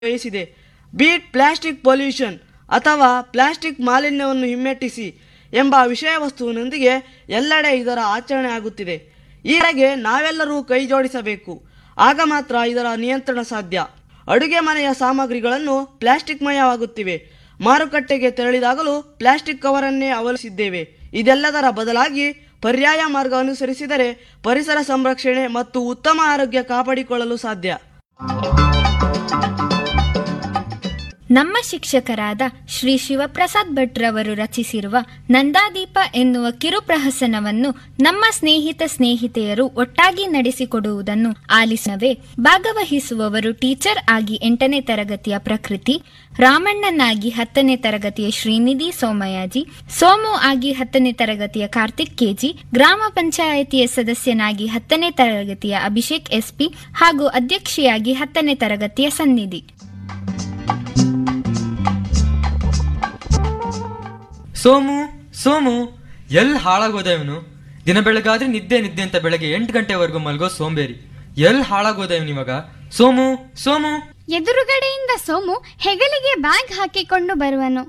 ವಹಿಸಿದೆ beat plastic pollution ಅಥವಾ plastic ಮಾಲಿನ್ಯವನ್ನು ಹಿಮ್ಮೆಟ್ಟಿಸಿ ಎಂಬ ವಿಷಯ ವಸ್ತುವಿನೊಂದಿಗೆ ಎಲ್ಲೆಡೆ ಇದರ ಆಚರಣೆ ಆಗುತ್ತಿದೆ ಈವರೆಗೆ ನಾವೆಲ್ಲರೂ ಕೈ ಜೋಡಿಸಬೇಕು ಆಗ ಮಾತ್ರ ಇದರ ನಿಯಂತ್ರಣ ಸಾಧ್ಯ ಅಡುಗೆ ಮನೆಯ ಸಾಮಗ್ರಿಗಳನ್ನು ಪ್ಲಾಸ್ಟಿಕ್ ಮಯವಾಗುತ್ತಿವೆ ಮಾರುಕಟ್ಟೆಗೆ ತೆರಳಿದಾಗಲೂ ಪ್ಲಾಸ್ಟಿಕ್ ಕವರನ್ನೇ ಅವಲಂಬಿಸಿದ್ದೇವೆ ಇದೆಲ್ಲದರ ಬದಲಾಗಿ ಪರ್ಯಾಯ ಮಾರ್ಗ ಅನುಸರಿಸಿದರೆ ಪರಿಸರ ಸಂರಕ್ಷಣೆ ಮತ್ತು ಉತ್ತಮ ಆರೋಗ್ಯ ಕಾಪಾಡಿಕೊಳ್ಳಲು ಸಾಧ್ಯ ನಮ್ಮ ಶಿಕ್ಷಕರಾದ ಶ್ರೀ ಶಿವಪ್ರಸಾದ್ ಭಟ್ರವರು ರಚಿಸಿರುವ ನಂದಾದೀಪ ಎನ್ನುವ ಕಿರುಪ್ರಹಸನವನ್ನು ನಮ್ಮ ಸ್ನೇಹಿತ ಸ್ನೇಹಿತೆಯರು ಒಟ್ಟಾಗಿ ನಡೆಸಿಕೊಡುವುದನ್ನು ಆಲಿಸವೇ ಭಾಗವಹಿಸುವವರು ಟೀಚರ್ ಆಗಿ ಎಂಟನೇ ತರಗತಿಯ ಪ್ರಕೃತಿ ರಾಮಣ್ಣನಾಗಿ ಹತ್ತನೇ ತರಗತಿಯ ಶ್ರೀನಿಧಿ ಸೋಮಯಾಜಿ ಸೋಮು ಆಗಿ ಹತ್ತನೇ ತರಗತಿಯ ಕಾರ್ತಿಕ್ ಕೆಜಿ ಗ್ರಾಮ ಪಂಚಾಯಿತಿಯ ಸದಸ್ಯನಾಗಿ ಹತ್ತನೇ ತರಗತಿಯ ಅಭಿಷೇಕ್ ಎಸ್ಪಿ ಹಾಗೂ ಅಧ್ಯಕ್ಷಿಯಾಗಿ ಹತ್ತನೇ ತರಗತಿಯ ಸನ್ನಿಧಿ ಸೋಮು ಸೋಮು ಎಲ್ ಹಾಳಾಗೋದ ಇವನು ದಿನ ಬೆಳಗಾದ್ರೆ ನಿದ್ದೆ ನಿದ್ದೆ ಅಂತ ಬೆಳಗ್ಗೆ ಎಂಟು ಗಂಟೆವರೆಗೂ ಮಲ್ಗೋ ಸೋಂಬೇರಿ ಎಲ್ ಹಾಳಾಗೋದ ಇವನು ಇವಾಗ ಸೋಮು ಸೋಮು ಎದುರುಗಡೆಯಿಂದ ಸೋಮು ಹೆಗಲಿಗೆ ಬ್ಯಾಗ್ ಹಾಕಿಕೊಂಡು ಬರುವನು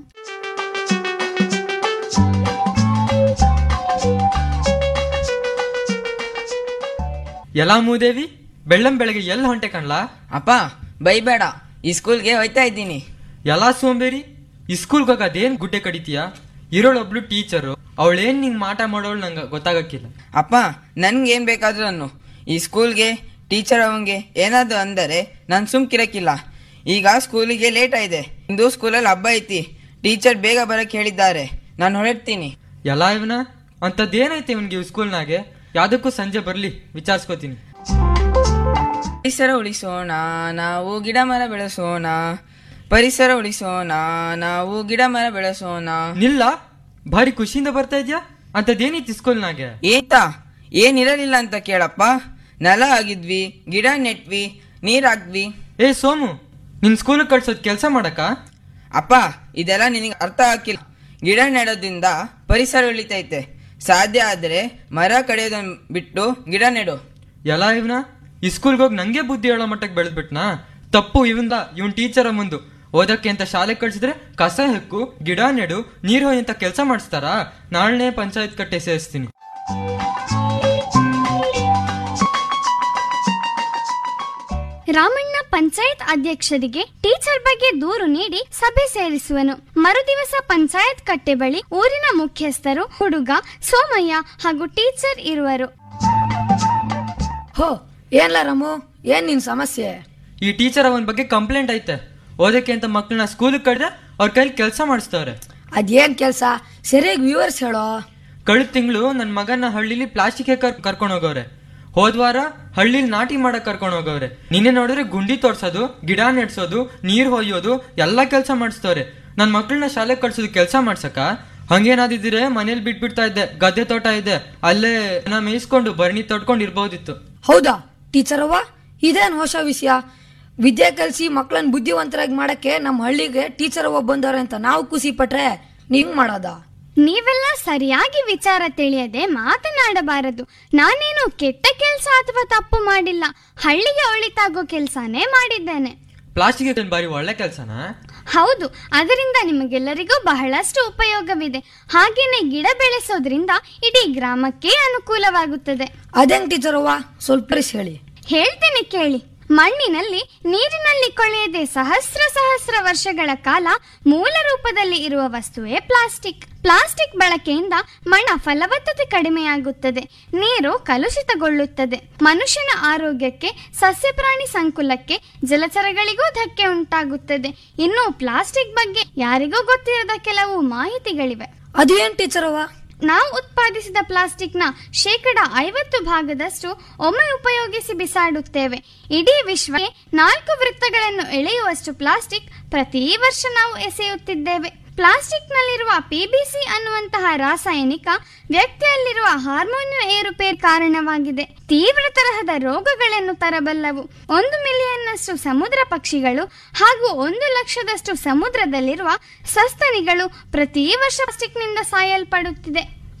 ಎಲ್ಲಾ ಮೂದೇವಿ ಬೆಳ್ಳಂ ಬೆಳಗ್ಗೆ ಎಲ್ ಹೊಂಟೆ ಕಣ್ಲಾ ಅಪ್ಪ ಬೈಬೇಡ ಈ ಸ್ಕೂಲ್ಗೆ ಹೋಯ್ತಾ ಇದ್ದೀನಿ ಎಲ್ಲಾ ಸೋಂಬೇರಿ ಈ ಸ್ಕೂಲ್ಗೆ ಹೋಗ ಅದೇನ್ ಗುಡ್ಡೆ ಕಡಿತೀಯ ಇರೋಳೊಬ್ಳು ಟೀಚರು ಅವಳೇನ್ ನಿಂಗ್ ಮಾಟ ಮಾಡೋಳು ನಂಗೆ ಗೊತ್ತಾಗಕ್ಕಿಲ್ಲ ಅಪ್ಪ ನನ್ಗೇನ್ ಬೇಕಾದ್ರೂ ಅನ್ನು ಈ ಸ್ಕೂಲ್ಗೆ ಟೀಚರ್ ಅವಂಗೆ ಏನಾದ್ರು ಅಂದರೆ ನಾನು ಸುಮ್ಕಿರಕ್ಕಿಲ್ಲ ಈಗ ಸ್ಕೂಲಿಗೆ ಲೇಟ್ ಆಗಿದೆ ಇಂದು ಸ್ಕೂಲಲ್ಲಿ ಹಬ್ಬ ಐತಿ ಟೀಚರ್ ಬೇಗ ಬರಕ್ ಹೇಳಿದ್ದಾರೆ ನಾನು ಹೊರಡ್ತೀನಿ ಎಲ್ಲ ಇವನ ಅಂತದ್ದೇನೈತೆ ಇವನ್ಗೆ ಈ ಸ್ಕೂಲ್ನಾಗೆ ಯಾವ್ದಕ್ಕೂ ಸಂಜೆ ಬರ್ಲಿ ವಿಚಾರಿಸ್ಕೋತೀನಿ ಪರಿಸರ ಉಳಿಸೋಣ ನಾವು ಗಿಡ ಮರ ಬೆಳೆಸೋಣ ಪರಿಸರ ಉಳಿಸೋಣ ನಾವು ಗಿಡ ಮರ ಬೆಳೆಸೋಣ ನಿಲ್ಲ ಭಾರಿ ಖುಷಿಯಿಂದ ಬರ್ತಾ ಇದ್ಯಾ ಅಂತದ್ದೇನೈತಿ ಸ್ಕೂಲ್ನಾಗೆ ಏತಾ ಏನಿರಲಿಲ್ಲ ಅಂತ ಕೇಳಪ್ಪ ನೆಲ ಆಗಿದ್ವಿ ಗಿಡ ನೆಟ್ವಿ ನೀರ್ ಹಾಕ್ವಿ ಏ ಸೋಮು ನಿನ್ ಸ್ಕೂಲ್ ಕಳ್ಸೋದ್ ಕೆಲ್ಸ ಮಾಡಕ ಅಪ್ಪ ಇದೆಲ್ಲ ನಿನಗೆ ಅರ್ಥ ಆಗಿಲ್ಲ ಗಿಡ ನೆಡೋದ್ರಿಂದ ಪರಿಸರ ಉಳಿತೈತೆ ಸಾಧ್ಯ ಆದರೆ ಮರ ಕಡಿಯೋದನ್ನ ಬಿಟ್ಟು ಗಿಡ ನೆಡು ಎಲ್ಲ ಇವನ ಈ ಸ್ಕೂಲ್ಗೆ ಹೋಗಿ ನಂಗೆ ಬುದ್ಧಿ ಹೇಳೋ ಮಟ್ಟಕ್ಕೆ ಬೆಳೆದ್ಬಿಟ್ನಾ ತಪ್ಪು ಇವಂದ ಇವನ್ ಟೀಚರ್ ಮುಂದು ಓದಕ್ಕೆ ಅಂತ ಶಾಲೆ ಕಳ್ಸಿದ್ರೆ ಕಸ ಹೆಕ್ಕು ಗಿಡ ನೆಡು ನೀರು ಹೊಯ್ ಅಂತ ಕೆಲಸ ಮಾಡಿಸ್ತಾರಾ ನಾಳನೆ ಪಂಚಾಯತ್ ಕಟ್ಟೆ ಸೇರಿಸ್ತೀನಿ ರಾಮಣ್ಣ ಪಂಚಾಯತ್ ಅಧ್ಯಕ್ಷರಿಗೆ ಟೀಚರ್ ಬಗ್ಗೆ ದೂರು ನೀಡಿ ಸಭೆ ಸೇರಿಸುವನು ಮರುದಿವಸ ಪಂಚಾಯತ್ ಕಟ್ಟೆ ಬಳಿ ಊರಿನ ಮುಖ್ಯಸ್ಥರು ಹುಡುಗ ಸೋಮಯ್ಯ ಹಾಗೂ ಟೀಚರ್ ಇರುವರು ಹೋ ಏನ್ಲ ರಾಮು ಏನ್ ನಿನ್ ಸಮಸ್ಯೆ ಈ ಟೀಚರ್ ಅವನ ಬಗ್ಗೆ ಕಂಪ್ಲೇಂಟ್ ಐತೆ ಓದಕ್ಕೆ ಅಂತ ಮಕ್ಕಳನ್ನ ಸ್ಕೂಲಿಗೆ ಕಡ್ದೆ ಅವ್ರ ಕೈಲಿ ಕೆಲಸ ಮಾಡಿಸ್ತವ್ರೆ ಅದೇನ್ ಕೆಲ್ಸ ಸರಿಯಾಗಿ ವಿವರಿಸಿ ಹೇಳೋ ಕಳೆದ ತಿಂಗಳು ನನ್ನ ಮಗನ ಹಳ್ಳಿಲಿ ಪ್ಲಾಸ್ಟಿಕ್ ಕರ್ ಕರ್ಕೊಂಡು ಹೋಗವ್ರೆ ಹೋದ್ವಾರ ಹಳ್ಳಿಲಿ ನಾಟಿ ಮಾಡಕ್ ಕರ್ಕೊಂಡು ಹೋಗವ್ರೆ ನಿನ್ನೆ ನೋಡಿದ್ರೆ ಗುಂಡಿ ತೋರ್ಸೋದು ಗಿಡ ನೆಡ್ಸೋದು ನೀರ್ ಹೊಯ್ಯೋದು ಎಲ್ಲಾ ಕೆಲಸ ಮಾಡಿಸ್ತವ್ರೆ ನನ್ ಮಕ್ಕಳನ್ನ ಶಾಲೆಗೆ ಕಳ್ಸೋದು ಕೆಲಸ ಮಾಡ್ಸಕ ಹಂಗೇನಾದಿದ್ರೆ ಮನೇಲಿ ಬಿಟ್ಬಿಡ್ತಾ ಇದ್ದೆ ಗದ್ದೆ ತೋಟ ಇದೆ ಅಲ್ಲೇ ನಾ ಮೇಯಿಸ್ಕೊಂಡು ಭರಣಿ ತೊಟ್ಕೊಂಡು ಇರ್ಬೋದಿತ್ತು ಹೌದಾ ಟೀಚರ್ ಅವ್ವ ಇದೇನ್ ಹೊಸ ವಿಷಯ ವಿದ್ಯೆ ಕಲಿಸಿ ಮಕ್ಕಳನ್ನ ಬುದ್ಧಿವಂತರಾಗಿ ಮಾಡಕ್ಕೆ ನಮ್ಮ ಹಳ್ಳಿಗೆ ಟೀಚರ್ ಅವ್ವ ಬಂದವ್ರೆ ಅಂತ ನಾವು ಖುಷಿ ಪಟ್ರೆ ನೀವ್ ಮಾಡೋದ ನೀವೆಲ್ಲ ಸರಿಯಾಗಿ ವಿಚಾರ ತಿಳಿಯದೆ ಮಾತನಾಡಬಾರದು ನಾನೇನು ಕೆಟ್ಟ ಕೆಲಸ ಅಥವಾ ತಪ್ಪು ಮಾಡಿಲ್ಲ ಹಳ್ಳಿಗೆ ಒಳಿತಾಗೋ ಕೆಲಸನೇ ಮಾಡಿದ್ದೇನೆ ಪ್ಲಾಸ್ಟಿಕ್ ಏನ್ ಬಾರಿ ಒಳ್ಳೆ ಕೆಲ್ಸನಾ ಹೌದು ಅದರಿಂದ ನಿಮಗೆಲ್ಲರಿಗೂ ಬಹಳಷ್ಟು ಉಪಯೋಗವಿದೆ ಹಾಗೇನೆ ಗಿಡ ಬೆಳೆಸೋದ್ರಿಂದ ಇಡೀ ಗ್ರಾಮಕ್ಕೆ ಅನುಕೂಲವಾಗುತ್ತದೆ ಅದೇಂಗ್ ಟೀಚರ್ ಅವ್ವ ಸ್ವಲ್ಪ ಪರಿಸ್ ಹೇಳಿ ಹೇಳ್ತೇನೆ ಕೇಳಿ ಮಣ್ಣಿನಲ್ಲಿ ನೀರಿನಲ್ಲಿ ಕೊಳೆಯದೆ ಸಹಸ್ರ ಸಹಸ್ರ ವರ್ಷಗಳ ಕಾಲ ಮೂಲ ರೂಪದಲ್ಲಿ ಇರುವ ವಸ್ತುವೇ ಪ್ಲಾಸ್ಟಿಕ್ ಪ್ಲಾಸ್ಟಿಕ್ ಬಳಕೆಯಿಂದ ಮಣ್ಣ ಫಲವತ್ತತೆ ಕಡಿಮೆಯಾಗುತ್ತದೆ ನೀರು ಕಲುಷಿತಗೊಳ್ಳುತ್ತದೆ ಮನುಷ್ಯನ ಆರೋಗ್ಯಕ್ಕೆ ಸಸ್ಯ ಪ್ರಾಣಿ ಸಂಕುಲಕ್ಕೆ ಜಲಚರಗಳಿಗೂ ಧಕ್ಕೆ ಉಂಟಾಗುತ್ತದೆ ಇನ್ನು ಪ್ಲಾಸ್ಟಿಕ್ ಬಗ್ಗೆ ಯಾರಿಗೂ ಗೊತ್ತಿರದ ಕೆಲವು ಮಾಹಿತಿಗಳಿವೆ ಅದು ಏನ್ ಟೀಚರ್ ಅವ್ವ ನಾವು ಉತ್ಪಾದಿಸಿದ ಪ್ಲಾಸ್ಟಿಕ್ನ ಶೇಕಡ ಐವತ್ತು ಭಾಗದಷ್ಟು ಒಮ್ಮೆ ಉಪಯೋಗಿಸಿ ಬಿಸಾಡುತ್ತೇವೆ ಇಡೀ ವಿಶ್ವಕ್ಕೆ ನಾಲ್ಕು ವೃತ್ತಗಳನ್ನು ಎಳೆಯುವಷ್ಟು ಪ್ಲಾಸ್ಟಿಕ್ ಪ್ರತಿ ವರ್ಷ ನಾವು ಎಸೆಯುತ್ತಿದ್ದೇವೆ ಪ್ಲಾಸ್ಟಿಕ್ನಲ್ಲಿರುವ ಪಿಬಿಸಿ ಅನ್ನುವಂತಹ ರಾಸಾಯನಿಕ ವ್ಯಕ್ತಿಯಲ್ಲಿರುವ ಹಾರ್ಮೋನ್ ಏರುಪೇರು ಕಾರಣವಾಗಿದೆ ತೀವ್ರ ತರಹದ ರೋಗಗಳನ್ನು ತರಬಲ್ಲವು ಒಂದು ಮಿಲಿಯನ್ನಷ್ಟು ಸಮುದ್ರ ಪಕ್ಷಿಗಳು ಹಾಗೂ ಒಂದು ಲಕ್ಷದಷ್ಟು ಸಮುದ್ರದಲ್ಲಿರುವ ಸಸ್ತನಿಗಳು ಪ್ರತಿ ವರ್ಷ ಪ್ಲಾಸ್ಟಿಕ್ನಿಂದ ಸಾಯಲ್ಪಡುತ್ತಿದೆ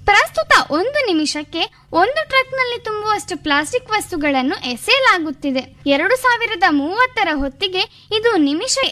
ಪ್ರಸ್ತುತ ಒಂದು ನಿಮಿಷಕ್ಕೆ ಒಂದು ಟ್ರಕ್ನಲ್ಲಿ ತುಂಬುವಷ್ಟು ಪ್ಲಾಸ್ಟಿಕ್ ವಸ್ತುಗಳನ್ನು ಎಸೆಯಲಾಗುತ್ತಿದೆ ಎರಡು ಸಾವಿರದ ಮೂವತ್ತರ ಹೊತ್ತಿಗೆ ಇದು ನಿಮಿಷ